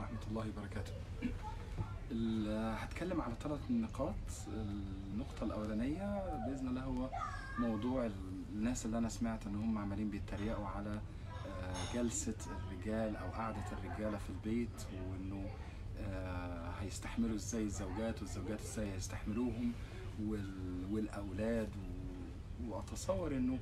ورحمة الله وبركاته ال- هتكلم على ثلاث نقاط النقطة الأولانية بإذن الله هو موضوع الناس اللي أنا سمعت إن هم عمالين بيتريقوا على آه، جلسة الرجال أو قعدة الرجالة في البيت وإنه آه، هيستحملوا إزاي الزوجات والزوجات إزاي هيستحملوهم وال- والأولاد و- وأتصور إنه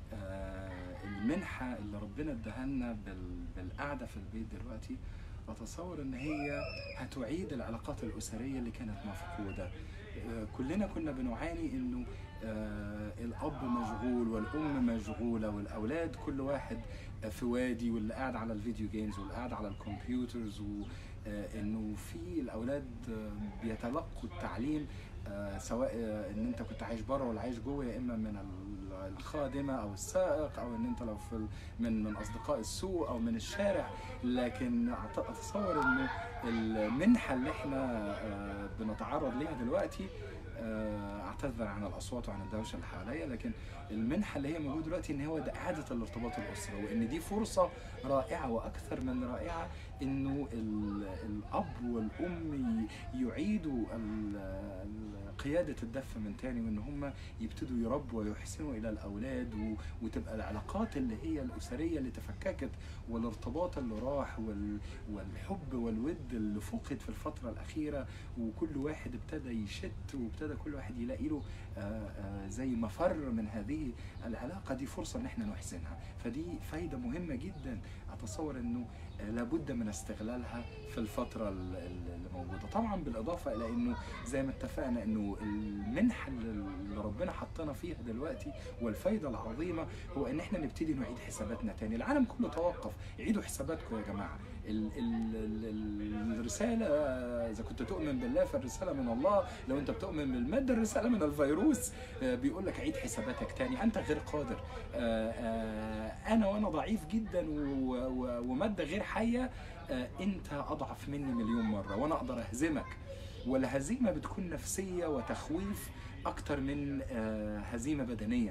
آه، المنحة اللي ربنا اداها لنا بال- بالقعدة في البيت دلوقتي أتصور إن هي هتعيد العلاقات الأسرية اللي كانت مفقودة آه، كلنا كنا بنعاني إنه آه، الأب مشغول والأم مشغولة والأولاد كل واحد آه، في وادي واللي قاعد على الفيديو جيمز واللي قاعد على الكمبيوترز وإنه في الأولاد آه، بيتلقوا التعليم آه، سواء آه، ان انت كنت عايش بره ولا عايش جوه يا اما من ال- الخادمه او السائق او ان انت لو في ال- من من اصدقاء السوق او من الشارع لكن أعت- اتصور انه المنحه اللي احنا آه، بنتعرض ليها دلوقتي آه، اعتذر عن الاصوات وعن الدوشه اللي حواليا لكن المنحه اللي هي موجوده دلوقتي ان هو ده اعاده الارتباط الاسري وان دي فرصه رائعه واكثر من رائعه انه ال- الاب والام ي- يعيدوا ال- ال- قياده الدفه من تاني وان هم يبتدوا يربوا ويحسنوا الى الاولاد و- وتبقى العلاقات اللي هي الاسريه اللي تفككت والارتباط اللي راح وال- والحب والود اللي فقد في الفتره الاخيره وكل واحد ابتدى يشت وابتدى كل واحد يلاقي له آه، آه، زي مفر من هذه العلاقه دي فرصه ان احنا نحسنها فدي فايده مهمه جدا اتصور انه آه، لابد من استغلالها في الفتره ال- ال- اللي موجوده طبعا بالاضافه الى انه زي ما اتفقنا انه المنحه اللي اللي ربنا حطنا فيها دلوقتي والفايده العظيمه هو ان احنا نبتدي نعيد حساباتنا تاني العالم كله توقف عيدوا حساباتكم يا جماعه ال ال ال الرساله اذا كنت تؤمن بالله فالرساله من الله لو انت بتؤمن بالماده الرساله من الفيروس آه، بيقول لك عيد حساباتك تاني انت غير قادر آه، آه، انا وانا ضعيف جدا و- و- وماده غير حيه آه، انت اضعف مني مليون مره وانا اقدر اهزمك والهزيمه بتكون نفسيه وتخويف اكتر من آه، هزيمه بدنيه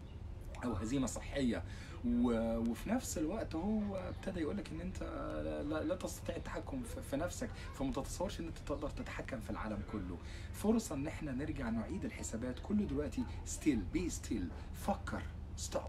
او هزيمه صحيه و- وفي نفس الوقت هو ابتدى يقول لك ان انت لا, لا تستطيع التحكم في في نفسك فما تتصورش ان انت تقدر تتحكم في العالم كله فرصه ان احنا نرجع نعيد الحسابات كله دلوقتي ستيل بي ستيل فكر ستوب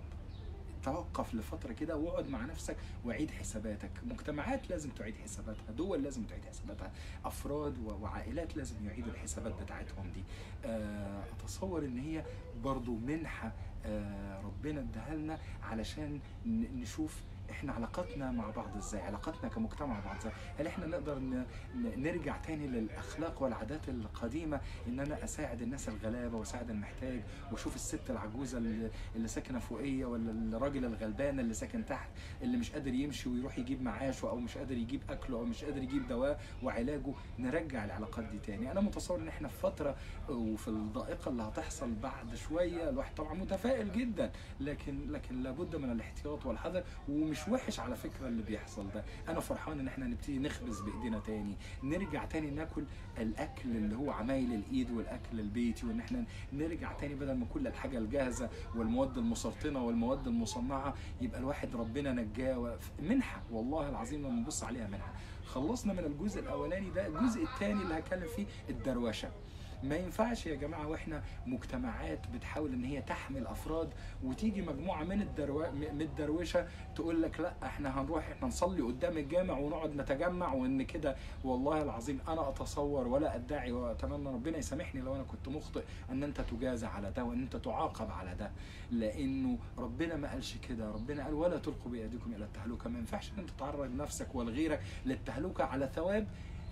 توقف لفتره كده واقعد مع نفسك وعيد حساباتك مجتمعات لازم تعيد حساباتها دول لازم تعيد حساباتها افراد و- وعائلات لازم يعيدوا الحسابات بتاعتهم دي آه، اتصور ان هي برضو منحه آه، ربنا اداها لنا علشان ن- نشوف احنا علاقاتنا مع بعض ازاي علاقاتنا كمجتمع مع بعض ازاي هل احنا نقدر ن- ن- نرجع تاني للاخلاق والعادات القديمه ان انا اساعد الناس الغلابه واساعد المحتاج واشوف الست العجوزه اللي, اللي ساكنه فوقيه ولا الراجل الغلبان اللي ساكن تحت اللي مش قادر يمشي ويروح يجيب معاشه او مش قادر يجيب اكله او مش قادر يجيب دواء وعلاجه نرجع العلاقات دي تاني انا متصور ان احنا في فتره وفي الضائقه اللي هتحصل بعد شويه الواحد طبعا متفائل جدا لكن لكن لابد من الاحتياط والحذر ومش وحش على فكره اللي بيحصل ده انا فرحان ان احنا نبتدي نخبز بايدينا تاني نرجع تاني ناكل الاكل اللي هو عمايل الايد والاكل البيتي وان احنا نرجع تاني بدل ما كل الحاجه الجاهزه والمواد المسرطنه والمواد المصنعه يبقى الواحد ربنا نجاه وف- منحه والله العظيم لما نبص عليها منحه خلصنا من الجزء الاولاني ده الجزء الثاني اللي هتكلم فيه الدروشه ما ينفعش يا جماعه واحنا مجتمعات بتحاول ان هي تحمل افراد وتيجي مجموعه من الدرو... من الدروشه تقول لك لا احنا هنروح احنا نصلي قدام الجامع ونقعد نتجمع وان كده والله العظيم انا اتصور ولا ادعي واتمنى ربنا يسامحني لو انا كنت مخطئ ان انت تجازى على ده وان انت تعاقب على ده لانه ربنا ما قالش كده ربنا قال ولا تلقوا بايديكم الى التهلكه ما ينفعش ان انت تعرض نفسك ولغيرك للتهلكه على ثواب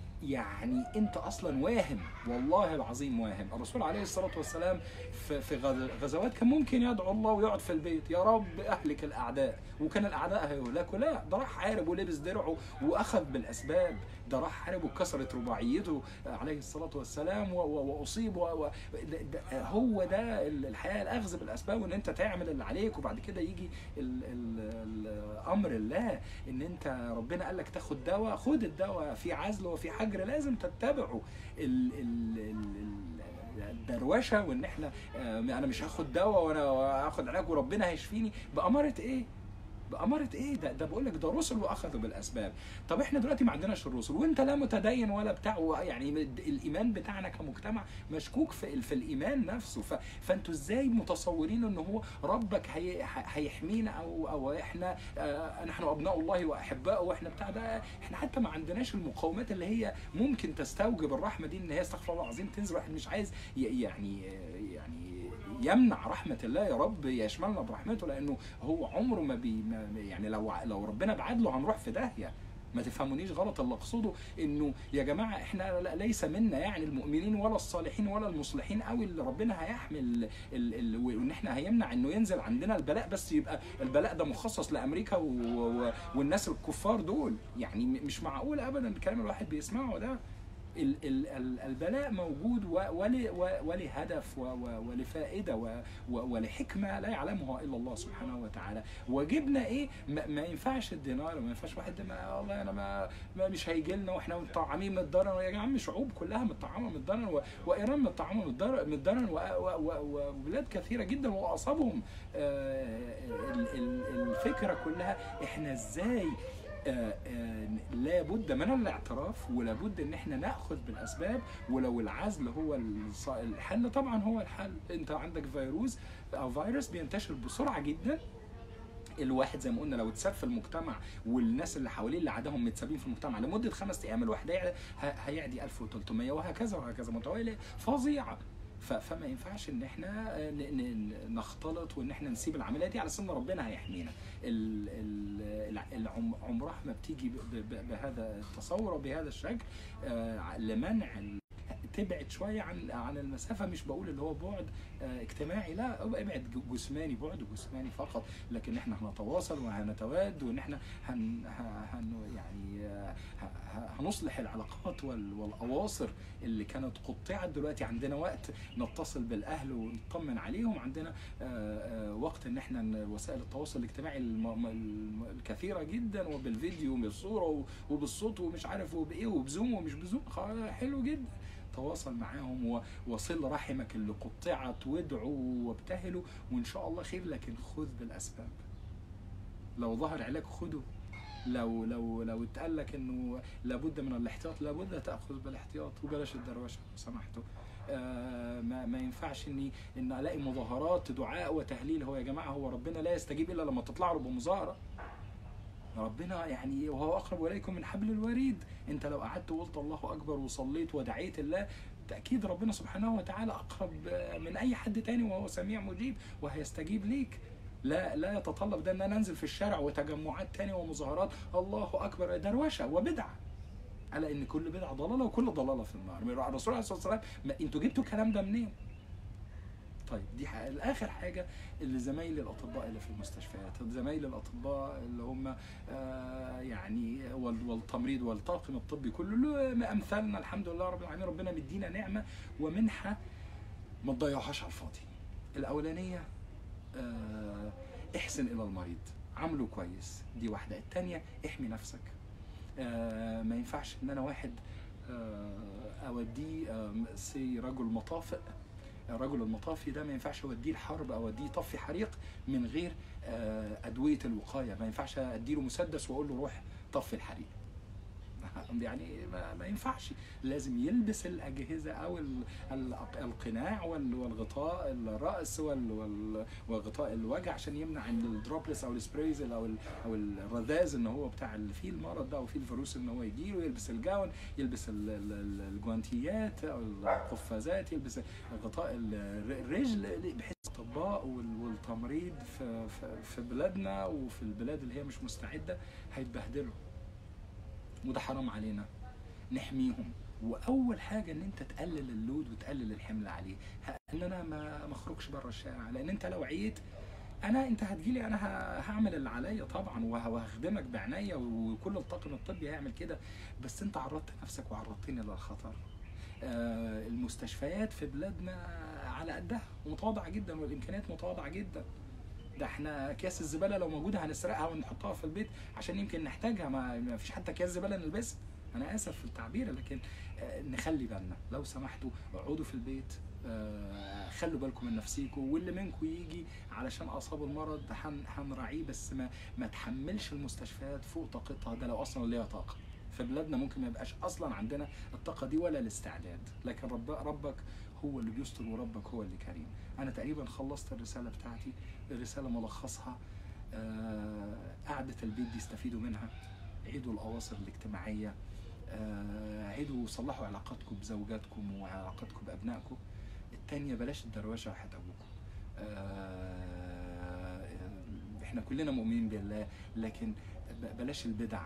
يعني انت اصلا واهم والله العظيم واهم الرسول عليه الصلاه والسلام في في غز- غزوات كان ممكن يدعو الله ويقعد في البيت يا رب اهلك الاعداء وكان الاعداء هيهلكوا لا ده راح حارب ولبس درعه واخذ بالاسباب ده راح حارب وكسرت رباعيته عليه الصلاه والسلام و- و- واصيب و- و- ده- ده- هو ده الحياه الاخذ بالاسباب وان انت تعمل اللي عليك وبعد كده يجي ال ال ال امر الله ان انت ربنا قال لك تاخد دواء خد الدواء في عزل وفي حجر لازم تتبعه ال ال ال ال الدروشه وان احنا آه، انا مش هاخد دواء وانا هاخد علاج وربنا هيشفيني باماره ايه؟ بأمارة ايه ده ده بقول لك ده رسل واخذوا بالاسباب طب احنا دلوقتي ما عندناش الرسل وانت لا متدين ولا بتاع يعني الايمان بتاعنا كمجتمع مشكوك في في الايمان نفسه ف... فانتوا ازاي متصورين ان هو ربك هي... هيحمينا او او احنا آه نحن ابناء الله واحباؤه واحنا بتاع ده احنا حتى ما عندناش المقومات اللي هي ممكن تستوجب الرحمه دي ان هي استغفر الله العظيم تنزل واحد مش عايز ي... يعني يعني يمنع رحمة الله يا رب يشملنا برحمته لأنه هو عمره ما بي ما يعني لو لو ربنا بعد له هنروح في داهية ما تفهمونيش غلط اللي اقصده انه يا جماعه احنا ليس منا يعني المؤمنين ولا الصالحين ولا المصلحين قوي اللي ربنا هيحمل وان احنا هيمنع انه ينزل عندنا البلاء بس يبقى البلاء ده مخصص لامريكا و... و... والناس الكفار دول يعني مش معقول ابدا الكلام الواحد بيسمعه ده البلاء موجود ولهدف ولفائده ولحكمه لا يعلمها الا الله سبحانه وتعالى واجبنا ايه ما ينفعش الدينار ما ينفعش واحد ما والله انا ما, ما مش هيجي لنا واحنا مطعمين من الضرر يا جماعه شعوب كلها متطعمه من الضرر وايران متطعمه من الضرر من الضرر وبلاد كثيره جدا واصابهم الفكره كلها احنا ازاي آه، آه، لابد من الاعتراف ولابد ان احنا ناخذ بالاسباب ولو العزل هو الحل طبعا هو الحل انت عندك فيروس او فيروس بينتشر بسرعه جدا الواحد زي ما قلنا لو اتساب في المجتمع والناس اللي حواليه اللي عادهم متسابين في المجتمع لمده خمس ايام الواحد هيعدي 1300 وهكذا وهكذا متوالي فظيعه فما ينفعش ان احنا نختلط وان احنا نسيب العمليه دي على سن ربنا هيحمينا عمرها ما بتيجي بهذا التصور وبهذا الشكل آه، لمنع تبعد شويه عن عن المسافه مش بقول اللي هو بعد آه، اجتماعي لا ابعد جسماني بعد جسماني فقط لكن احنا هنتواصل وهنتواد وان احنا هن, هن يعني آه، هنصلح العلاقات والاواصر اللي كانت قطعت دلوقتي عندنا وقت نتصل بالاهل ونطمن عليهم عندنا آه، وقت ان احنا وسائل التواصل الاجتماعي الكثيره جدا وبالفيديو وبالصوره وبالصوت ومش عارف وبايه وبزوم ومش بزوم حلو جدا تواصل معاهم وصل رحمك اللي قطعت وادعوا وابتهلوا وان شاء الله خير لكن خذ بالاسباب لو ظهر علاج خده لو لو لو اتقال لك انه لابد من الاحتياط لابد تاخذ بالاحتياط وبلاش الدروشه لو سمحتوا آه ما, ما ينفعش اني ان الاقي مظاهرات دعاء وتهليل هو يا جماعه هو ربنا لا يستجيب الا لما تطلع له بمظاهره ربنا يعني وهو اقرب اليكم من حبل الوريد انت لو قعدت وقلت الله اكبر وصليت ودعيت الله تاكيد ربنا سبحانه وتعالى اقرب من اي حد تاني وهو سميع مجيب وهيستجيب ليك لا لا يتطلب ده ان انا انزل في الشارع وتجمعات تانية ومظاهرات الله اكبر دروشه وبدعه على ان كل بدعه ضلاله وكل ضلاله في النار الرسول عليه الصلاه والسلام انتوا جبتوا الكلام ده منين؟ طيب دي اخر حاجه اللي زمايلي الاطباء اللي في المستشفيات زمايلي الاطباء اللي هم آه يعني والتمريض والطاقم الطبي كله امثالنا الحمد لله رب العالمين ربنا مدينا نعمه ومنحه ما تضيعهاش على الفاضي الاولانيه آه احسن الى المريض عامله كويس دي واحده الثانيه احمي نفسك آه ما ينفعش ان انا واحد آه اوديه آه سي رجل مطافئ الرجل المطافي ده ما ينفعش اوديه الحرب او اوديه يطفي حريق من غير آه، ادويه الوقايه ما ينفعش اديله مسدس واقول له روح طفي الحريق يعني ما, ما ينفعش لازم يلبس الاجهزه او القناع والغطاء الراس وغطاء الوجه عشان يمنع ان الدروبلس او السبريز او او الرذاذ ان هو بتاع اللي فيه المرض ده او فيه الفيروس ان هو يجي له يلبس الجاون يلبس الجوانتيات او القفازات يلبس غطاء الرجل بحيث الاطباء والتمريض في في بلادنا وفي البلاد اللي هي مش مستعده هيتبهدلوا وده حرام علينا نحميهم واول حاجه ان انت تقلل اللود وتقلل الحمل عليه ان انا ما ما اخرجش بره الشارع لان انت لو عييت انا انت هتجيلي انا هعمل اللي عليا طبعا وهخدمك بعناية وكل الطاقم الطبي هيعمل كده بس انت عرضت نفسك وعرضتني للخطر آه، المستشفيات في بلادنا على قدها ومتواضعه جدا والامكانيات متواضعه جدا ده احنا اكياس الزباله لو موجوده هنسرقها ونحطها في البيت عشان يمكن نحتاجها ما فيش حتى اكياس زباله نلبسها انا اسف في التعبير لكن آه، نخلي بالنا لو سمحتوا اقعدوا في البيت آه، خلوا بالكم من نفسيكم واللي منكم يجي علشان اصاب المرض هن- هنراعيه بس ما ما تحملش المستشفيات فوق طاقتها ده لو اصلا ليها طاقه في بلادنا ممكن ما يبقاش اصلا عندنا الطاقه دي ولا الاستعداد لكن رب ربك هو اللي بيستر وربك هو اللي كريم انا تقريبا خلصت الرساله بتاعتي الرساله ملخصها آه، قعده البيت دي استفيدوا منها عيدوا الاواصر الاجتماعيه آه، عيدوا صلحوا علاقاتكم بزوجاتكم وعلاقاتكم بابنائكم التانية بلاش الدروشه وحياه ابوكم آه، احنا كلنا مؤمنين بالله لكن ب- بلاش البدع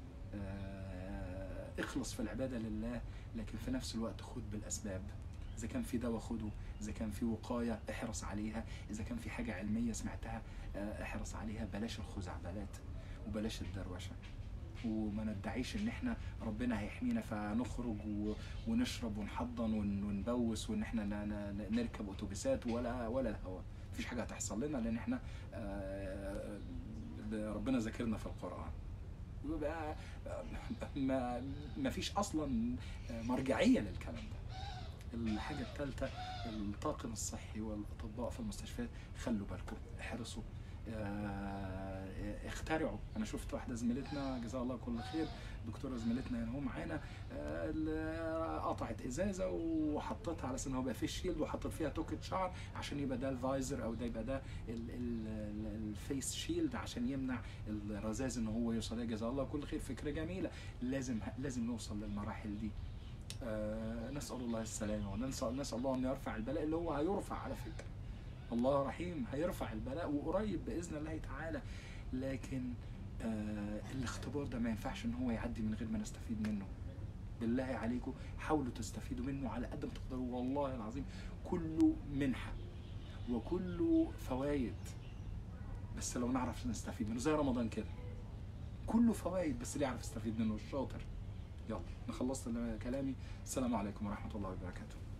آه، اخلص في العباده لله لكن في نفس الوقت خد بالاسباب اذا كان في دواء خده اذا كان في وقايه احرص عليها اذا كان في حاجه علميه سمعتها آه، احرص عليها بلاش الخزعبلات وبلاش الدروشه وما ندعيش ان احنا ربنا هيحمينا فنخرج و... ونشرب ونحضن ون... ونبوس وان احنا ن... ن... نركب اتوبيسات ولا ولا الهوا مفيش حاجه هتحصل لنا لان احنا آه، ب- ربنا ذاكرنا في القران ويبقى آه، ما ما فيش اصلا آه، مرجعيه للكلام ده الحاجه الثالثه الطاقم الصحي والاطباء في المستشفيات خلوا بالكم احرصوا آه، اخترعوا انا شفت واحده زميلتنا جزاها الله كل خير دكتوره زميلتنا يعني هو معانا آه، ال- قطعت ازازه وحطتها على اساس ان هو يبقى فيه شيلد وحطت فيها توكة شعر عشان يبقى ده الفايزر او ده يبقى ده ال- ال- ال- الفيس شيلد عشان يمنع الرذاذ ان هو يوصل لها جزاها الله كل خير فكره جميله لازم لازم نوصل للمراحل دي آه، نسال الله السلامه ونسال نسال الله ان يرفع البلاء اللي هو هيرفع على فكره الله رحيم هيرفع البلاء وقريب باذن الله تعالى لكن آه الاختبار ده ما ينفعش ان هو يعدي من غير ما نستفيد منه بالله عليكم حاولوا تستفيدوا منه على قد ما تقدروا والله العظيم كله منحه وكله فوائد بس لو نعرف نستفيد منه زي رمضان كده كله فوائد بس اللي يعرف يستفيد منه الشاطر يلا انا خلصت كلامي السلام عليكم ورحمه الله وبركاته